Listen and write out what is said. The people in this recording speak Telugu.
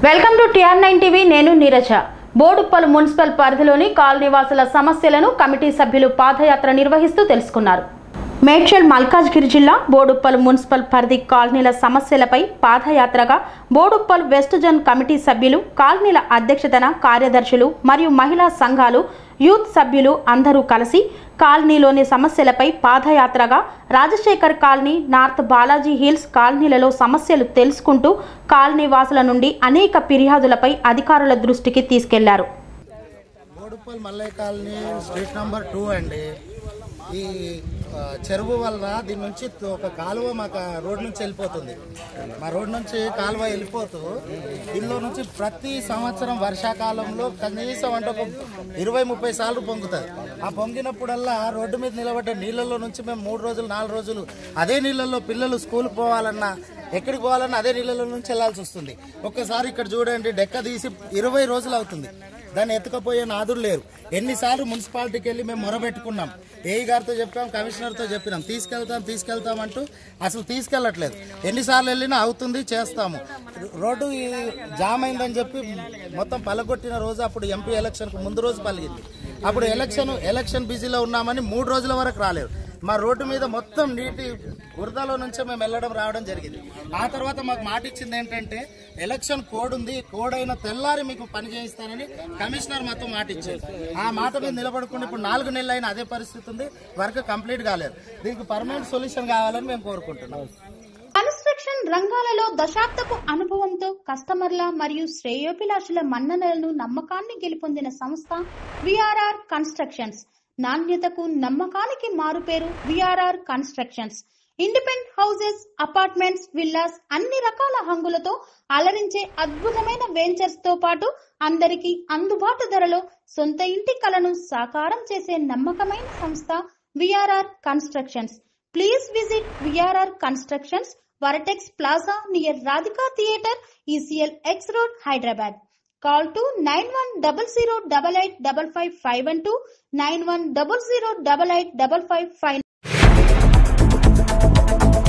Welcome to TR nine TV నేను నీరజ బోడుప్పల్ మున్సిపల్ పరిధిలోని కాలనీవాసుల సమస్యలను కమిటీ సభ్యులు పాదయాత్ర నిర్వహిస్తూ తెలుసుకున్నారు మేడ్చల్ మల్కాజ్గిరి జిల్లా బోడుప్పల్ మున్సిపల్ పరిధి కాలనీల సమస్యలపై పాదయాత్రగా బోడుప్పల్ వెస్ట్ జోన్ కమిటీ సభ్యులు కాలనీల అధ్యక్షతన కార్యదర్శులు మరియు మహిళా సంఘాలు యూత్ సభ్యులు అందరూ కలిసి కాలనీలోని సమస్యలపై పాదయాత్రగా Rajashekar colony north Balaji hills కాలనీలలో సమస్యలు తెలుసుకుంటూ కాలనీ వాసుల నుండి అనేక ఫిర్యాదులపై అధికారుల దృష్టికి తీసుకెళ్లారు Boduppal Mallaiah colony street number two అండి ఈ ఆ, చెరువు వల్ల దీని నుంచి ఒక కాలువ మాకు ఆ రోడ్ నుంచి వెళ్ళిపోతుంది మా రోడ్ నుంచి కాలువ వెళ్ళిపోతూ దీనిలో నుంచి ప్రతి సంవత్సరం వర్షాకాలంలో కనీసం అంటే ఒక ఇరవై ముప్పై సార్లు పొంగుతుంది ఆ పొంగినప్పుడల్లా రోడ్డు మీద నిలబడ్డ నీళ్ళల్లో నుంచి మేము మూడు రోజులు నాలుగు రోజులు అదే నీళ్ళల్లో పిల్లలు స్కూల్కి పోవాలన్నా ఎక్కడికి పోవాలన్నా అదే నీళ్ళలో నుంచి వెళ్ళాల్సి వస్తుంది ఒక్కసారి ఇక్కడ చూడండి డెక్క తీసి ఇరవై రోజులు అవుతుంది దాన్ని ఎత్తుకపోయే నాదులు లేరు ఎన్నిసార్లు మున్సిపాలిటీకి వెళ్ళి మేము మొరబెట్టుకున్నాం ఏఈ గారితో చెప్పాం కమిషనర్తో చెప్పినాం తీసుకెళ్తాం తీసుకెళ్తాం అంటూ అసలు తీసుకెళ్ళట్లేదు ఎన్నిసార్లు వెళ్ళినా అవుతుంది చేస్తాము రోడ్డు ఈ జామ్ అయిందని చెప్పి మొత్తం పలగొట్టిన రోజు అప్పుడు ఎంపీ ఎలక్షన్కు ముందు రోజు పలిగింది అప్పుడు ఎలక్షన్ ఎలక్షన్ బిజీలో ఉన్నామని మూడు రోజుల వరకు రాలేదు మా రోడ్డు మీద మొత్తం నీటి బురదలో నుంచే మేము వెళ్ళడం రావడం జరిగింది ఆ తర్వాత మాకు మాట ఇచ్చింది ఏంటంటే ఎలక్షన్ కోడ్ ఉంది కోడ్ అయిన తెల్లారి మీకు పని చేయిస్తానని కమిషనర్ మాతో మాట ఇచ్చారు ఆ మాట మీద నిలబడుకుని ఇప్పుడు నాలుగు నెలలు అయినా అదే పరిస్థితి ఉంది వర్క్ కంప్లీట్ కాలేదు దీనికి పర్మనెంట్ సొల్యూషన్ కావాలని మేము కోరుకుంటున్నాం కన్స్ట్రక్షన్ రంగాలలో దశాబ్దపు అనుభవంతో కస్టమర్ల మరియు శ్రేయోభిలాషుల మన్ననలను నమ్మకాన్ని గెలుపొందిన సంస్థ విఆర్ఆర్ కన్స్ట్రక్షన్స్ నాణ్యతకు నమ్మకానికి మారుపేరు VRR constructions independent houses apartments villas అన్ని రకాల హంగులతో అలరించే అద్భుతమైన వెంచర్స్ తో పాటు అందరికీ అందుబాటు ధరలో సొంత ఇంటి కలను సాకారం చేసే నమ్మకమైన సంస్థ VRR constructions Please visit VRR Constructions, Varatex Plaza near Radhika Theatre, ECL X Road, Hyderabad. Call to 9100885551 9100885559.